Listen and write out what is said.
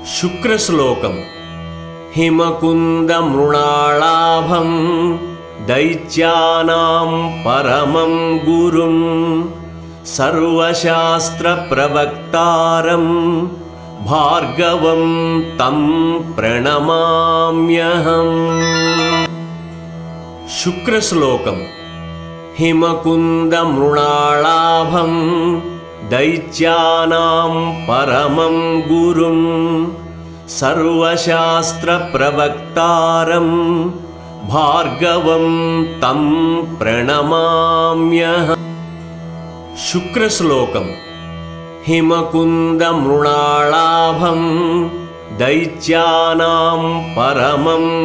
శుక్రశ్లోకం హిమకుందమృణాళాభం దైత్యానాం పరమం గురుం సర్వశాస్త్రప్రవక్తారం భార్గవం తం ప్రణమామ్యహం శుక్రశ్లోకం హిమకుందమృణాళాభం దైత్యానాం పరమం గురుం సర్వశాస్త్రప్రవక్తారం భార్గవం తం ప్రణమామ్యహం శుక్రశ్లోకం హిమకుందమృణాళాభం దైత్యానాం పరమం